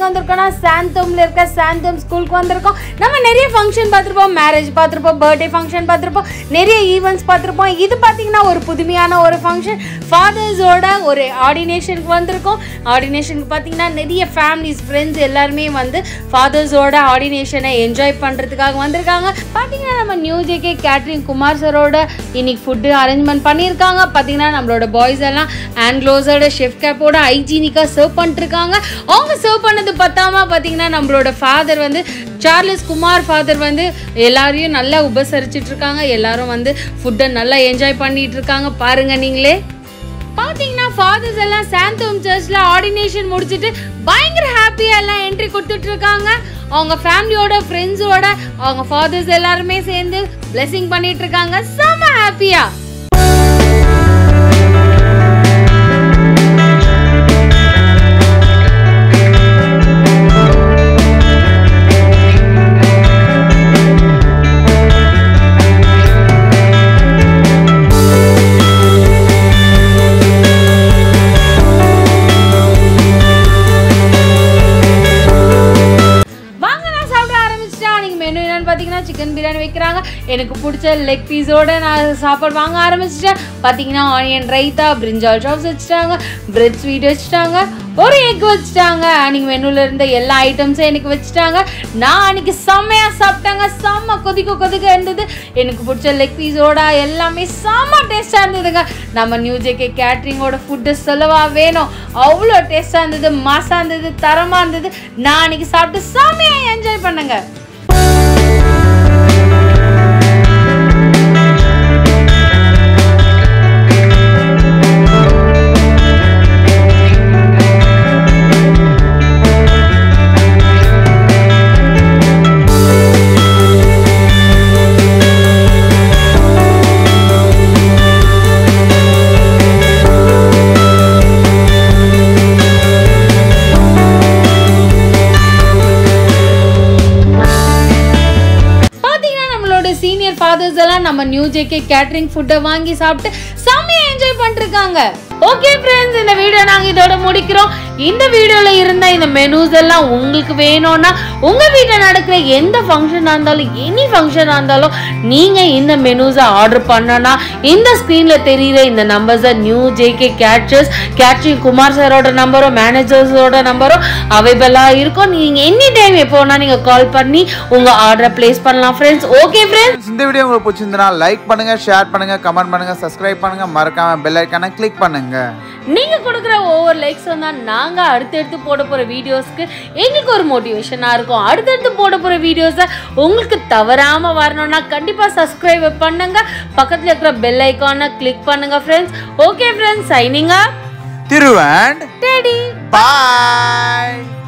எங்க வந்திருக்கோம்னா சாந்தோம்ல இருக்க சாந்தோம் ஸ்கூலுக்கு வந்திருக்கோம் நம்ம நிறைய ஃபங்க்ஷன் பார்த்துருப்போம் மேரேஜ் பார்த்துருப்போம் பர்த்டே ஃபங்க்ஷன் பார்த்துருப்போம் நிறைய ஈவெண்ட்ஸ் பார்த்துருப்போம் இது பார்த்தீங்கன்னா ஒரு புதுமையான ஒரு ஃபங்க்ஷன் ஃபாதர்ஸோட ஒரு ஆர்டினேஷனுக்கு வந்திருக்கோம் ஆர்டினேஷனுக்கு பார்த்தீங்கன்னா நிறைய ஃபேமிலிஸ் ஃப்ரெண்ட்ஸ் எல்லாருமே வந்து ஃபாதர்ஸோட ஆர்டினேஷனை என்ஜாய் பண்ணுறதுக்காக வந்திருக்காங்க பார்த்தீங்கன்னா நம்ம நியூ ஜேகே கேட்ரிங் குமார் சரோட இன்னைக்கு ஃபுட்டு அரேஞ்ச்மெண்ட் பண்ணியிருக்காங்க பார்த்தீங்கன்னா நம்மளோட பாய்ஸ் எல்லாம் ஆன்க்ளோஸோட ஷெஃப் கேப்போட ஹைஜீனிக்காக சர்வ் பண்ணிட்டுருக்காங்க அவங்க சர்வ் பண்ணது பத்தாம பார்த்தீங்கன்னா நம்மளோட ஃபாதர் வந்து சார்லஸ் குமார் ஃபாதர் வந்து எல்லாரையும் நல்லா உபசரிச்சிட்டு இருக்காங்க எல்லாரும் வந்து ஃபுட்டை நல்லா என்ஜாய் பண்ணிட்டு இருக்காங்க பாருங்க நீங்களே பார்த்தீங்கன்னா ஃபாதர்ஸ் எல்லாம் சாந்தோம் சர்ச்சில் ஆர்டினேஷன் முடிச்சுட்டு பயங்கர ஹாப்பியாக எல்லாம் என்ட்ரி கொடுத்துட்டு இருக்காங்க அவங்க ஃபேமிலியோட ஃப்ரெண்ட்ஸோட அவங்க ஃபாதர்ஸ் எல்லாருமே சேர்ந்து blessing பண்ணிட்டு இருக்காங்க செம்ம ஹாப்பியா வாங்க நான் சாப்பிட ஆரம்பிச்சிட்டேன் நீங்கள் மெனு என்னன்னு பார்த்தீங்கன்னா சிக்கன் பிரியாணி வைக்கிறாங்க எனக்கு பிடிச்ச லெக் பீஸோட நான் சாப்பாடு வாங்க ஆரம்பிச்சிட்டேன் பார்த்தீங்கன்னா ஆனியன் ரைத்தா பிரிஞ்சால் சாப்ஸ் வச்சுட்டாங்க பிரெட் ஸ்வீட் வச்சுட்டாங்க ஒரு எக் வச்சுட்டாங்க அன்னைக்கு மெனுல இருந்த எல்லா ஐட்டம்ஸும் எனக்கு வச்சுட்டாங்க நான் அன்னைக்கு செம்மையாக சாப்பிட்டாங்க செம்ம கொதிக்க கொதிக்க இருந்தது எனக்கு பிடிச்ச லெக் பீஸோட எல்லாமே செம்ம டேஸ்ட்டாக இருந்ததுங்க நம்ம நியூ ஜேகே கேட்ரிங்கோட ஃபுட்டு சொல்லவா வேணும் அவ்வளோ டேஸ்ட்டாக இருந்தது மாசாக இருந்தது தரமாக இருந்தது நான் அன்னைக்கு சாப்பிட்டு செம்மையாக என்ஜாய் பண்ணுங்க பாத்தீங்கன்னா நம்மளோட சீனியர் ஃபாதர்ஸ் எல்லாம் நம்ம நியூ ஜேகே கேட்டரிங் ஃபுட்டை வாங்கி சாப்பிட்டு செம்மையா என்ஜாய் பண்ணிருக்காங்க ஓகே ஃப்ரெண்ட்ஸ் இந்த வீடியோ நாங்க இதோட முடிக்கிறோம் இந்த வீடியோல இருந்த இந்த மெனூஸ் எல்லாம் உங்களுக்கு வேணும்னா உங்க வீட்டுல நடக்கிற எந்த ஃபங்க்ஷனா இருந்தாலும் எனி ஃபங்க்ஷனா இருந்தாலும் நீங்க இந்த மெனூஸை ஆர்டர் பண்ணனா இந்த ஸ்க்ரீன்ல தெரியுற இந்த நம்பர்ஸை new JK catchers catering Kumar சாரோட நம்பரும் மேனேஜர்ஸோட நம்பரும் அவைலபிளா இருக்கும் நீங்க எனி டைம் எப்போ வேணா நீங்க கால் பண்ணி உங்க ஆர்டரை பிளேஸ் பண்ணலாம் ஃப்ரெண்ட்ஸ் ஓகே ஃப்ரெண்ட்ஸ் இந்த வீடியோ உங்களுக்கு பிடிச்சிருந்தனா லைக் பண்ணுங்க ஷேர் பண்ணுங்க கமெண்ட் பண்ணுங்க சப்ஸ்கிரைப் பண்ணுங்க மறக்காம பெல் ஐக்கானை கிளிக் பண்ணுங்க நீங்க கொடுக்குற ஒவ்வொரு லைக்ஸ் தான் நாங்க அடுத்தடுத்து போட போற வீடியோஸ்க்கு எங்களுக்கு ஒரு மோட்டிவேஷனா இருக்கும் அடுத்தடுத்து போட போற வீடியோஸை உங்களுக்கு தவறாம வரணும்னா கண்டிப்பா சப்ஸ்கிரைப் பண்ணுங்க பக்கத்துல இருக்கிற பெல் ஐக்கானை கிளிக் பண்ணுங்க friends okay friends signing up திருவண்ட் டெடி பாய்